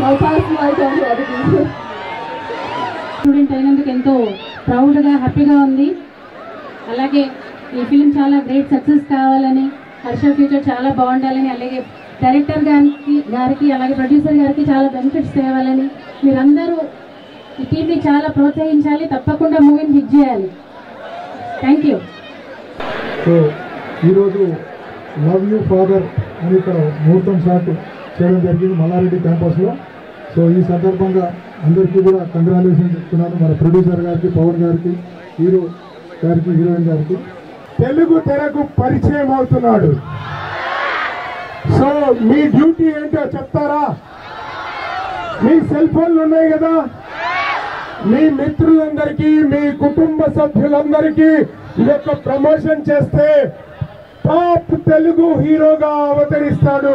I'll pass the mic on to other people. Student అయినందుకు ఎంతో ప్రౌడ్గా హ్యాపీగా ఉంది అలాగే ఈ ఫిలిం చాలా గ్రేట్ సక్సెస్ కావాలని హర్ష ఫ్యూచర్ చాలా బాగుండాలని అలాగే డైరెక్టర్ గారికి గారికి అలాగే ప్రొడ్యూసర్ గారికి చాలా బెనిఫిట్స్ తేవాలని మీరందరూ ఈ టీంని చాలా ప్రోత్సహించాలి తప్పకుండా మూవీని హిట్ చేయాలి థ్యాంక్ యూ సో ఈరోజు లవ్ యూ ఫాదర్ అని ఇక్కడ ముహూర్తం షాట్ చేయడం జరిగింది మల్లారెడ్డి క్యాంపస్లో సో ఈ సందర్భంగా అందరికీ కూడా కంగ్రాచులేషన్ చెప్తున్నాను మన ప్రొడ్యూసర్ గారికి పవన్ గారికి హీరో గారికి హీరోయిన్ గారికి తెలుగు తెరకు పరిచయం అవుతున్నాడు సో మీ డ్యూటీ ఏంటో చెప్తారా మీ సెల్ ఫోన్లు ఉన్నాయి కదా మీ మిత్రులందరికీ మీ కుటుంబ సభ్యులందరికీ ఈ యొక్క ప్రమోషన్ చేస్తే టాప్ తెలుగు హీరోగా అవతరిస్తాడు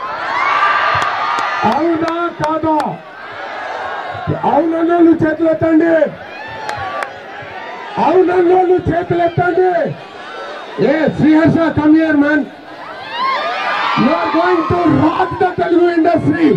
అవునా కాదా అవునన్నోళ్ళు చేతులు ఎత్తండి అవునన్నోళ్ళు చేతులు ఎత్తండి ఏ Sriharsha come here man you are going to rock the Telugu industry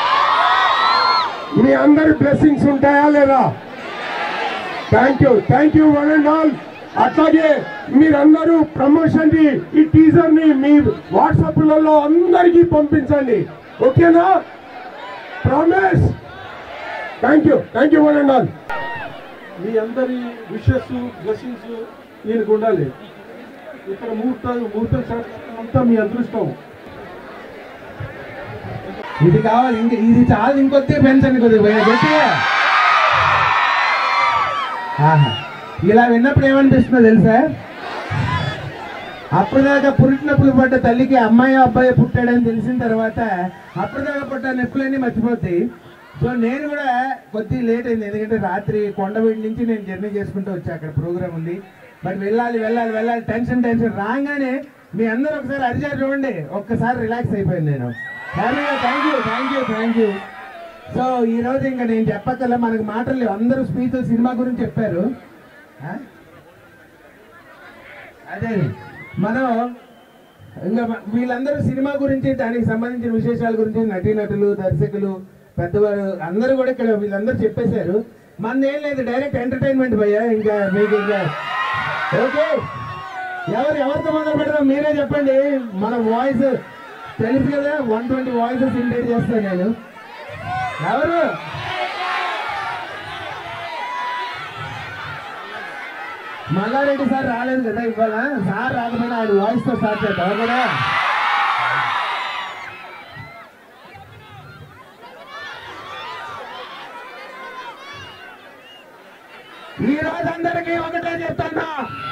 మీ అందరి బ్లెస్సింగ్స్ ఉంటాయా లేదా thank you thank you one and all అట్లాగే మీరందరూ ప్రమోషన్ ని ఈ టీజర్ ని మీ వాట్సాప్ లలో అందరికీ పంపించండి ఓకేనా promise thank you thank you one and all మీ అందరి విషెస్ బ్లెస్సింగ్స్ ఈయనకు ఉండాలి ఇక్కడ ముహూర్తాలు ముహూర్తం షాట్ అంతా మీ అదృష్టం ఇది కావాలి ఇంక ఇది చాలు ఇంకొద్ది పెంచండి కొద్దిగా గట్టిగా ఆహా. ఇలా విన్నప్పుడు ఏమనిపిస్తుందో తెలుసా అప్పటిదాకా పురిటినొప్పులు పడ్డ తల్లికి అమ్మాయి అబ్బాయి పుట్టాడని తెలిసిన తర్వాత అప్పటిదాకా పుట్ట నొప్పులన్నీ మర్చిపోతాయి సో నేను కూడా కొద్ది లేట్ అయింది ఎందుకంటే రాత్రి కొండవీడి నుంచి నేను జర్నీ చేసుకుంటూ వచ్చా అక్కడ ప్రోగ్రామ్ ఉంది బట్ వెళ్ళాలి వెళ్ళాలి వెళ్ళాలి టెన్షన్ టెన్షన్ రాగానే మీ అందరూ ఒకసారి అరిచారు చూడండి ఒక్కసారి రిలాక్స్ అయిపోయింది నేను thank you thank you thank you so ఈ రోజు ఇంకా నేను చెప్పక్కల మనకు మాటలు లేవు అందరూ స్పీచ్ సినిమా గురించి చెప్పారు ఆ? అదే మనం ఇంకా మ- వీళ్ళందరూ సినిమా గురించి దానికి సంబంధించిన విశేషాల గురించి నటీనటులు దర్శకులు పెద్దవారు అందరూ కూడా ఇక్కడ వీళ్ళందరూ చెప్పేశారు మన ఏం లేదు డైరెక్ట్ ఎంటర్టైన్మెంట్ భయ్యా ఇంకా మీకు ఇంకా ఓకే ఎవరు ఎవరితో మొదలు పెడతాం మీరే చెప్పండి మన వాయిస్ తెలుసు కదా వన్ ట్వంటీ వాయిసెస్ ఇంటైట్ చేస్తాను నేను ఎవరు మల్లారెడ్డి సార్ రాలేదు కదా ఇవాళ సార్ రాకపోయినా ఆయన వాయిస్ తో స్టార్ట్ చేద్దాం కదా ఈ రోజు అందరికీ ఒకటే చెప్తున్నా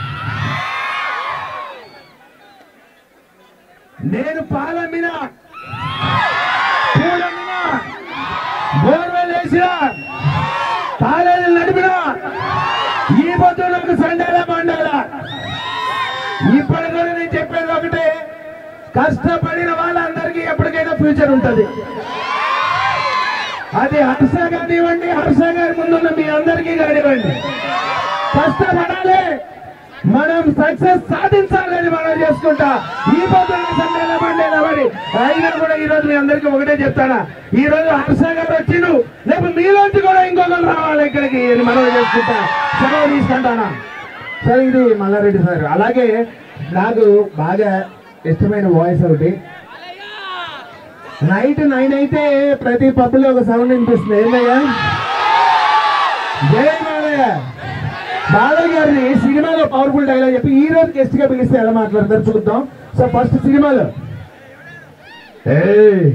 నేను పాలమ్మిన పూలమ్మిన బోర్వెల్ వేసిన కాలేజీలు నడిపిన ఈ పొద్దులకు సండాల మండాల ఇప్పటి కూడా నేను చెప్పేది ఒకటే కష్టపడిన వాళ్ళందరికీ ఎప్పటికైనా ఫ్యూచర్ ఉంటది అది హర్ష కానివ్వండి హర్ష గారి ముందున్న మీ అందరికీ కానివ్వండి కష్టపడాలి మనం సక్సెస్ సాధించాలని మనం చేసుకుంటా ఈ పొద్దున్న సండేల మండేల మరి అయినా కూడా ఈ రోజు మీ అందరికీ ఒకటే చెప్తానా ఈ రోజు హర్ష గారు వచ్చిండు రేపు మీలోంచి కూడా ఇంకొకరు రావాలి ఇక్కడికి అని మనం చేసుకుంటా సెలవు తీసుకుంటానా సరే ఇది మల్లారెడ్డి సార్ అలాగే నాకు బాగా ఇష్టమైన వాయిస్ ఒకటి నైట్ నైన్ అయితే ప్రతి పబ్లో ఒక సౌండ్ వినిపిస్తుంది ఏంటయ్యా జై బాలయ్య బాలయ్య గారిని సినిమాలో పవర్ఫుల్ డైలాగ్ చెప్పి ఈ రోజు గెస్ట్ గా పిలిస్తే ఎలా మాట్లాడతారు చూద్దాం సో ఫస్ట్ సినిమాలో ఏయ్,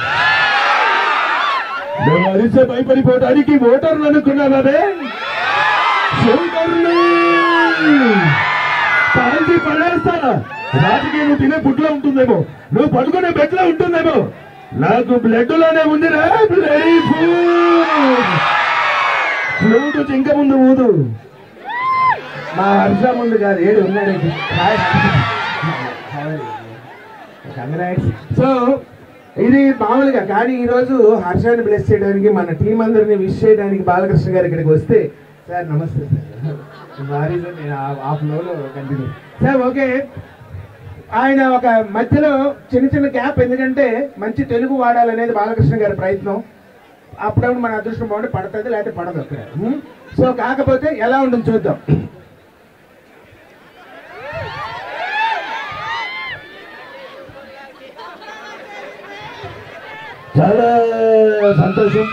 నువ్వు అరిసే భయపడిపోవడానికి ఓటర్లు అనుకున్నావే సోదరులు కాల్చి పడేస్తా రాజకీయ నువ్వు తినే బుడ్లో ఉంటుందేమో నువ్వు పడుకునే బెడ్లో ఉంటుందేమో నాకు బ్లడ్ లోనే ఉందిరా బ్లడీ ఫుడ్ ఫ్లూటు చింక ముందు ఊదు మా హర్ష ముందు కాదు ఏడు ఉన్నాడు సో ఇది మామూలుగా కానీ ఈ రోజు హర్షాన్ని బ్లెస్ చేయడానికి మన టీం అందరిని విష్ చేయడానికి బాలకృష్ణ గారు ఇక్కడికి వస్తే సార్ నమస్తే సార్ సారీ సార్ నేను ఆ- ఆ ఫ్లోలో కంటిన్యూ సార్ ఓకే ఆయన ఒక మధ్యలో చిన్న చిన్న గ్యాప్ ఎందుకంటే మంచి తెలుగు వాడాలనేది బాలకృష్ణ గారి ప్రయత్నం అప్పుడప్పుడు మన అదృష్టం బాగుంటే పడుతుంది లేకపోతే పడదు అక్కడ ఉం? సో కాకపోతే ఎలా ఉంటుంది చూద్దాం చాలా సంతోషం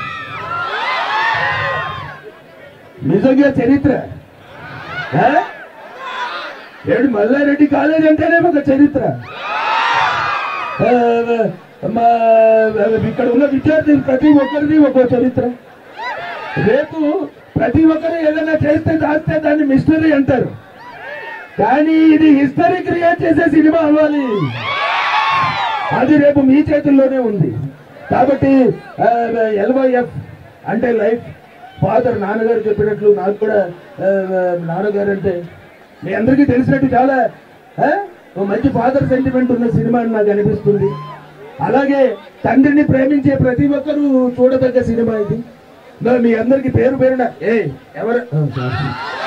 నిజంగా చరిత్ర ఆ? ఏడు మల్లారెడ్డి కాలేజ్ అంటేనే ఒక చరిత్ర ఆ, మా ఇక్కడ ఉన్న విద్యార్థులు ప్రతి ఒక్కరిది ఒక చరిత్ర రేపు ప్రతి ఒక్కరు ఏదైనా చేస్తే దాస్తే దాన్ని మిస్టరీ అంటారు కానీ ఇది హిస్టరీ క్రియేట్ చేసే సినిమా అవ్వాలి అది రేపు మీ చేతుల్లోనే ఉంది కాబట్టి ఎల్వైఎఫ్ అంటే లైఫ్ ఫాదర్ నాన్నగారు చెప్పినట్లు నాకు కూడా ఆ, నాన్నగారు అంటే మీ అందరికీ తెలిసినట్టు చాలా ఆ, ఓ మంచి ఫాదర్ సెంటిమెంట్ ఉన్న సినిమా అని నాకు అనిపిస్తుంది అలాగే తండ్రిని ప్రేమించే ప్రతి ఒక్కరూ చూడదగ్గ సినిమా ఇది నా మీ అందరికి పేరు పేరున ఏ ఎవరు ఆ, sorry.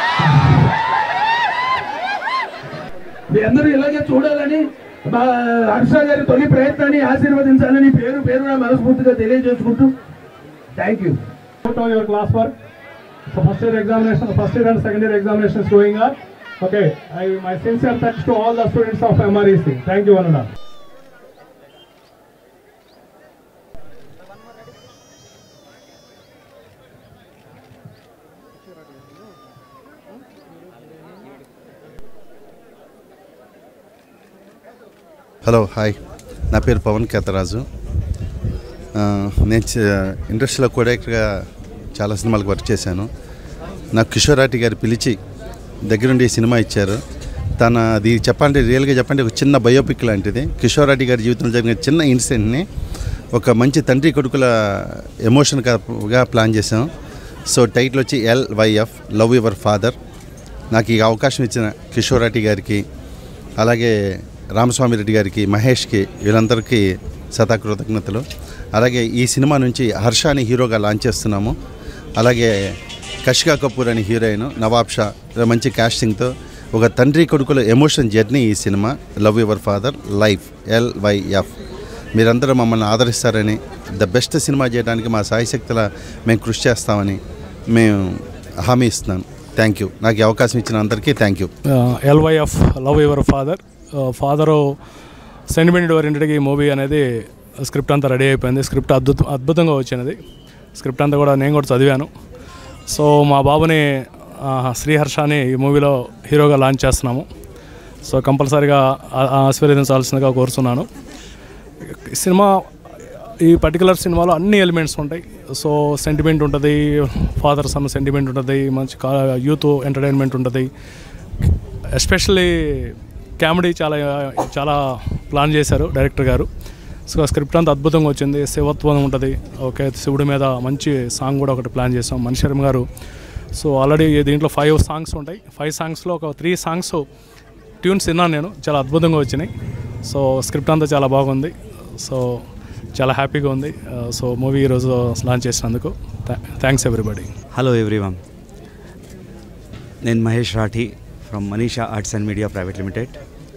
మీ అందరూ ఇలాగే చూడాలని మా హర్ష గారి తొలి ప్రయత్నాన్ని ఆశీర్వదించాలని పేరు పేరున మనస్ఫూర్తిగా తెలియజేసుకుంటూ thank you Put on your class work. So first year examination, first year and second year examination is going on. Okay, I, my sincere thanks to all the students of MREC. Thank you, one and all. Hello hi నా పేరు పవన్ కేతరాజు ఆ, నేను చ- ఇండస్ట్రీలో కోడైరెక్టర్గా చాలా సినిమాలకు work చేశాను నాకు కిషోరాటి గారు పిలిచి దగ్గరుండి ఈ సినిమా ఇచ్చారు తన అది చెప్పాలంటే రియల్గా చెప్పంటే ఒక చిన్న బయోపిక్ లాంటిది కిషోరాటి గారి జీవితంలో జరిగిన చిన్న ఇన్సిడెంట్ని ఒక మంచి తండ్రి కొడుకుల ఎమోషన్గా ప్లాన్ చేశాం సో టైటిల్ వచ్చి ఎల్వైఎఫ్ లవ్ యువర్ ఫాదర్ నాకు ఈ అవకాశం ఇచ్చిన కిషోరాటి గారికి అలాగే రామస్వామి రెడ్డి గారికి మహేష్కి వీళ్ళందరికీ శతా కృతజ్ఞతలు అలాగే ఈ సినిమా నుంచి హర్షాని హీరోగా లాంచ్ చేస్తున్నాము అలాగే కషికా కపూర్ అని హీరోయిన్ నవాబ్ షా ఇలా మంచి కాస్టింగ్తో ఒక తండ్రి కొడుకుల ఎమోషన్ జర్నీ ఈ cinema love your father life LYF మీరందరూ మమ్మల్ని ఆదరిస్తారని ద బెస్ట్ సినిమా చేయడానికి మా సాయశక్తుల మేము కృషి చేస్తామని మేము హామీ ఇస్తున్నాను థ్యాంక్ యూ నాకు ఈ అవకాశం ఇచ్చిన అందరికీ thank you LYF love your father father sentiment ఓరియంటెడ్గా ఈ మూవీ అనేది స్క్రిప్ట్ అంతా రెడీ అయిపోయింది స్క్రిప్ట్ అద్భుత అద్భుతంగా వచ్చినది స్క్రిప్ట్ అంతా కూడా నేను కూడా చదివాను సో మా బాబుని ఆ, శ్రీహర్షాని ఈ మూవీలో హీరోగా లాంచ్ చేస్తున్నాము సో కంపల్సరీగా ఆ- ఆశీర్వదించాల్సిందిగా కోరుతున్నాను ఈ సినిమా ఈ పర్టికులర్ సినిమాలో అన్ని ఎలిమెంట్స్ ఉంటాయి సో సెంటిమెంట్ ఉంటుంది ఫాదర్ సన్ సెంటిమెంట్ ఉంటుంది మంచి యూత్ ఎంటర్టైన్మెంట్ ఉంటుంది ఎస్పెషల్లీ కామెడీ చాలా చాలా ప్లాన్ చేశారు డైరెక్టర్ గారు సో స్క్రిప్ట్ అంతా అద్భుతంగా వచ్చింది శివత్వం ఉంటుంది ఓకే శివుడి మీద మంచి సాంగ్ కూడా ఒకటి ప్లాన్ చేసాం మణిశర్మ గారు సో ఆల్రెడీ దీంట్లో ఫైవ్ సాంగ్స్ ఉంటాయి ఫైవ్ సాంగ్స్లో ఒక త్రీ సాంగ్స్ ట్యూన్స్ విన్నాను నేను చాలా అద్భుతంగా వచ్చినాయి సో స్క్రిప్ట్ అంతా చాలా బాగుంది సో చాలా హ్యాపీగా ఉంది సో మూవీ ఈరోజు లాంచ్ చేసినందుకు థ్యాంక్స్ ఎవ్రీబడి హలో ఎవ్రీవన్ నేను Mahesh Rathi from Manisha arts and media private limited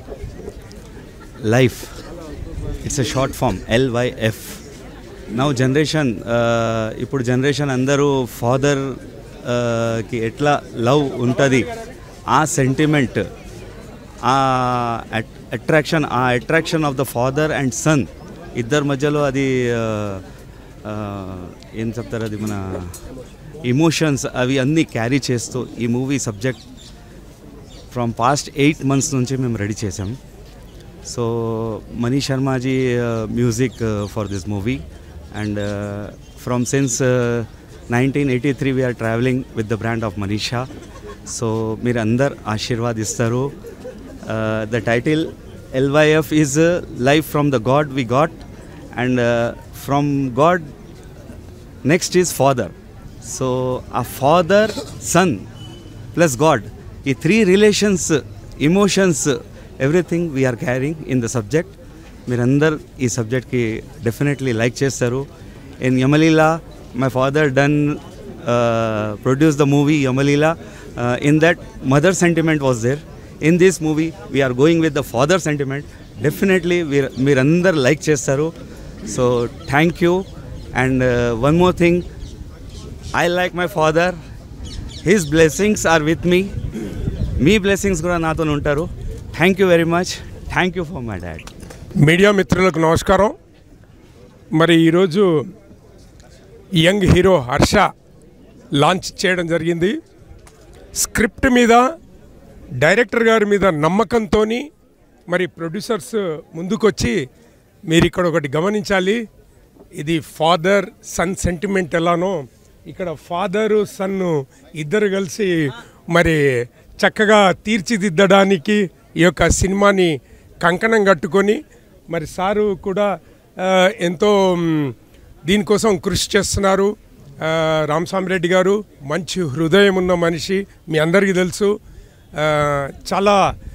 life it's a short form LYF now generation ఇప్పుడు జనరేషన్ అందరూ ఫాదర్ కి ఎట్లా లవ్ ఉంటుంది ఆ సెంటిమెంట్ ఆ అట్రాక్షన్ ఆ attraction of the father and son ఇద్దరి మధ్యలో అది ఆ, ఆ, ఏం చెప్తారు అది మన ఇమోషన్స్ అవి అన్నీ క్యారీ చేస్తూ ఈ movie subject from past eight months నుంచి మేము రెడీ చేసాం so Manish Sharmaji music for this movie and from since nineteen eighty three we are travelling with the brand of Manisha so మీరు అందరు ఆశీర్వాదిస్తారు the title LYF is life from the god we got and from god next is father so ఆ father son plus god ఈ three relations emotions everything we are carrying in the subject మీరందరు ఈ సబ్జెక్ట్కి definitely like చేస్తారు in Yamaleela my father done produce the movie Yamaleela in that mother sentiment was there in this movie we are going with the father sentiment definitely మీరందరు like చేస్తారు so thank you and one more thing I like my father his blessings are with me మీ blessings కూడా నాతో ఉంటారు thank you very much thank you for my dad media మిత్రులకు నమస్కారం మరి ఈరోజు యంగ్ హీరో హర్ష లాంచ్ చేయడం జరిగింది స్క్రిప్ట్ మీద డైరెక్టర్ గారి మీద నమ్మకంతో మరి ప్రొడ్యూసర్స్ ముందుకొచ్చి మీరు ఇక్కడ ఒకటి గమనించాలి ఇది ఫాదర్ సన్ సెంటిమెంట్ ఎలానో ఇక్కడ ఫాదరు సన్ను ఇద్దరు కలిసి మరి చక్కగా తీర్చిదిద్దడానికి ఈ యొక్క సినిమాని కంకణం కట్టుకొని మరి సారు కూడా ఆ, ఎంతో మ్, దీనికోసం కృషి చేస్తున్నారు ఆ, రామస్వామిరెడ్డి గారు మంచి హృదయం ఉన్న మనిషి మీ అందరికీ తెలుసు ఆ, చాలా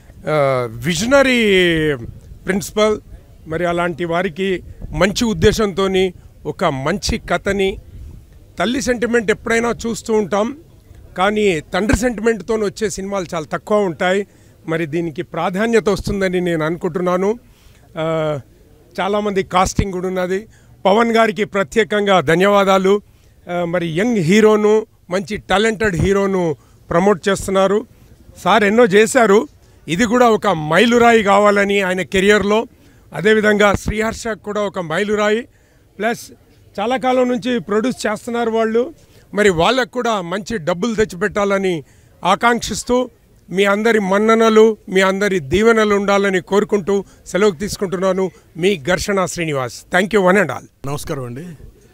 విజనరీ ప్రిన్సిపల్ మరి అలాంటి వారికి మంచి ఉద్దేశంతో ఒక మంచి కథని తల్లి సెంటిమెంట్ ఎప్పుడైనా చూస్తూ ఉంటాం కానీ తండ్రి సెంటిమెంట్తో వచ్చే సినిమాలు చాలా తక్కువ ఉంటాయి మరి దీనికి ప్రాధాన్యత వస్తుందని నేను అనుకుంటున్నాను ఆ, చాలామంది కాస్టింగ్ కూడా ఉన్నది పవన్ గారికి ప్రత్యేకంగా ధన్యవాదాలు ఆ, మరి యంగ్ హీరోను మంచి టాలెంటెడ్ హీరోను ప్రమోట్ చేస్తున్నారు సార్ ఎన్నో చేశారు ఇది కూడా ఒక మైలురాయి కావాలని ఆయన కెరియర్లో అదేవిధంగా శ్రీహర్ష కూడా ఒక మైలురాయి ప్లస్ చాలా కాలం నుంచి ప్రొడ్యూస్ చేస్తున్నారు వాళ్ళు మరి వాళ్ళకు కూడా మంచి డబ్బులు తెచ్చిపెట్టాలని ఆకాంక్షిస్తూ మీ అందరి మన్ననలు మీ అందరి దీవెనలు ఉండాలని కోరుకుంటూ సెలవు తీసుకుంటున్నాను మీ ఘర్షణ Srinivas thank you one and all నమస్కారం అండి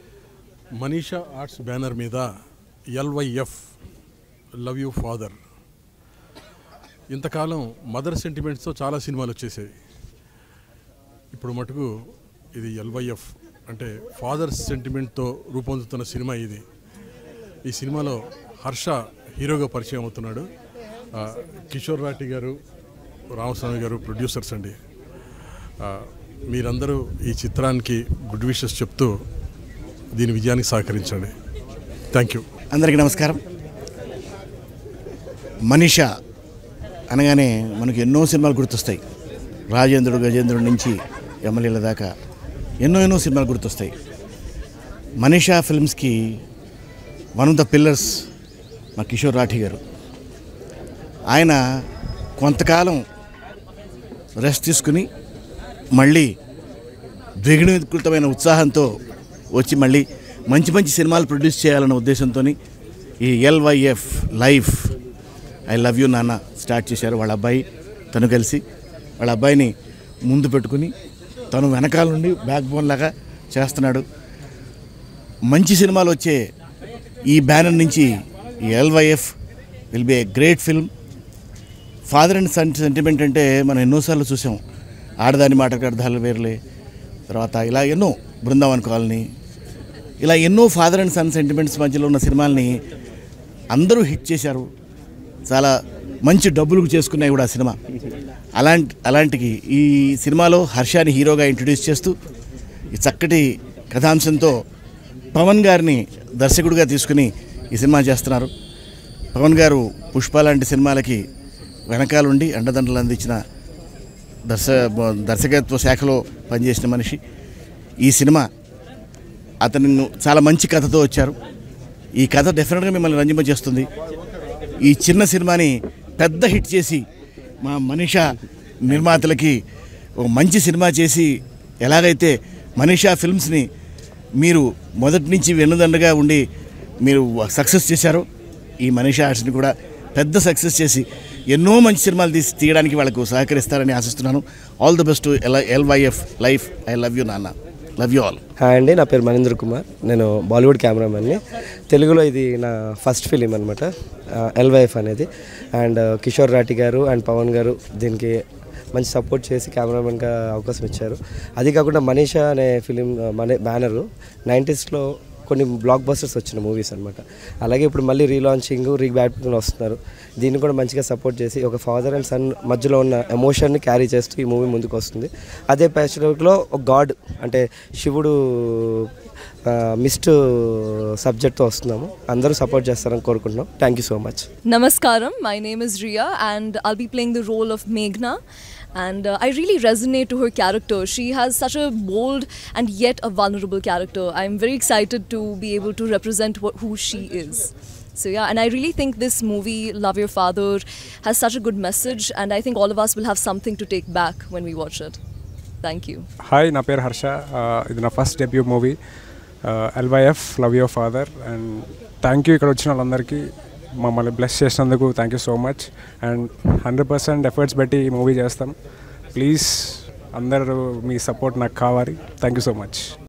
మనీషా ఆర్ట్స్ బ్యానర్ మీద ఎల్వైఎఫ్ లవ్ యూ ఫాదర్ ఇంతకాలం మదర్ సెంటిమెంట్స్తో చాలా సినిమాలు వచ్చేసేవి ఇప్పుడు మటుకు ఇది ఎల్వైఎఫ్ అంటే ఫాదర్ సెంటిమెంట్తో రూపొందుతున్న సినిమా ఇది ఈ సినిమాలో హర్ష హీరోగా పరిచయం అవుతున్నాడు ఆ, కిషోర్ రాటి గారు రామస్వామి గారు ప్రొడ్యూసర్స్ అండి ఆ, మీరందరూ ఈ చిత్రానికి గుడ్ విషెస్ చెప్తూ దీని విజయానికి సహకరించండి థ్యాంక్ యూ అందరికీ నమస్కారం మనీషా అనగానే మనకు ఎన్నో సినిమాలు గుర్తొస్తాయి రాజేంద్రుడు గజేంద్రుడి నుంచి ఎమ్మెల్యేల దాకా ఎన్నో ఎన్నో సినిమాలు గుర్తొస్తాయి మనీషా ఫిల్మ్స్కి వన్ ఆఫ్ ద పిల్లర్స్ మా కిషోర్ రాఠీ గారు ఆయన కొంతకాలం రెస్ట్ తీసుకుని మళ్ళీ ద్విగుణీకృతమైన ఉత్సాహంతో వచ్చి మళ్ళీ మంచి మంచి సినిమాలు ప్రొడ్యూస్ చేయాలన్న ఉద్దేశంతో ఈ LYF life I love you నాన్న స్టార్ట్ చేశారు వాళ్ళ అబ్బాయి తను కలిసి వాళ్ళ అబ్బాయిని ముందు పెట్టుకుని తను వెనకాల నుండి బ్యాక్ బోన్ లాగా చేస్తున్నాడు మంచి సినిమాలు వచ్చే ఈ బ్యానర్ నుంచి ఈ LYF will be a great film father and son sentiment అంటే మనం ఎన్నోసార్లు చూసాం ఆడదాని మాటకు అర్థాలు వేరులే తర్వాత ఇలా ఎన్నో బృందావన్ కాలనీ ఇలా ఎన్నో ఫాదర్ అండ్ సన్ సెంటిమెంట్స్ మధ్యలో ఉన్న సినిమాల్ని అందరూ హిట్ చేశారు చాలా మంచి డబ్బులు చేసుకున్నాయి కూడా ఆ సినిమా అలాంటి అలాంటికి ఈ సినిమాలో హర్షాని హీరోగా ఇంట్రడ్యూస్ చేస్తూ ఈ చక్కటి కథాంశంతో పవన్ గారిని దర్శకుడిగా తీసుకుని ఈ సినిమా చేస్తున్నారు పవన్ గారు పుష్ప లాంటి సినిమాలకి వెనకాలండి అండదండలు అందించిన దర్శ దర్శకత్వ శాఖలో పనిచేసిన మనిషి ఈ సినిమా అతను చాలా మంచి కథతో వచ్చారు ఈ కథ డెఫినెట్గా మిమ్మల్ని రంజింపజేస్తుంది ఈ చిన్న సినిమాని పెద్ద హిట్ చేసి మా మనీషా నిర్మాతలకి ఒక మంచి సినిమా చేసి ఎలాగైతే మనీషా ఫిల్మ్స్ని మీరు మొదటి నుంచి వెన్నుదండగా ఉండి మీరు సక్సెస్ చేశారో ఈ మనీషా ఆర్ట్స్ని కూడా పెద్ద సక్సెస్ చేసి ఎన్నో మంచి సినిమాలు తీసి తీయడానికి వాళ్ళకు సహకరిస్తారని ఆశిస్తున్నాను all the best L LYF life I love you నాన్న లవ్ యూ ఆల్ హాయ్ అండి నా పేరు మనేంద్ర కుమార్ నేను బాలీవుడ్ కెమెరామెన్ని తెలుగులో ఇది నా ఫస్ట్ ఫిలిం అనమాట ఎల్వైఎఫ్ అనేది అండ్ కిషోర్ రాటి గారు అండ్ పవన్ గారు దీనికి మంచి సపోర్ట్ చేసి కెమెరామెన్గా అవకాశం ఇచ్చారు అది కాకుండా మనీషా అనే ఫిలిం మన బ్యానరు నైంటీస్లో కొన్ని బ్లాక్ బస్టర్స్ వచ్చిన మూవీస్ అనమాట అలాగే ఇప్పుడు మళ్ళీ రీలాంచింగ్ రీబ్యాటింగ్ వస్తున్నారు దీన్ని కూడా మంచిగా సపోర్ట్ చేసి ఒక ఫాదర్ అండ్ సన్ మధ్యలో ఉన్న ఎమోషన్ని క్యారీ చేస్తూ ఈ మూవీ ముందుకు వస్తుంది అదే ప్యాచులో ఒక గాడ్ అంటే శివుడు మిస్ట్ సబ్జెక్ట్తో వస్తున్నాము అందరూ సపోర్ట్ చేస్తారని కోరుకుంటున్నాం thank you so much Namaskaram, my name is Ria and I'll be playing the role of Meghna. And uh, I really resonate to her character. She has such a bold and yet a vulnerable character. I'm very excited to be able to represent what, who she is. So yeah, and I really think this movie, Love Your Father, has such a good message, and I think all of us will have something to take back when we watch it. Thank you. Hi నా పేరు హర్ష ఆ, ఇది నా first debut movie LYF love your father and thank you ఇక్కడ వచ్చిన వాళ్ళందరికీ మమ్మల్ని bless చేసినందుకు thank you so much and hundred percent efforts పెట్టి ఈ మూవీ చేస్తాం ప్లీజ్ అందరూ మీ సపోర్ట్ నాకు కావాలి థ్యాంక్ యూ సో మచ్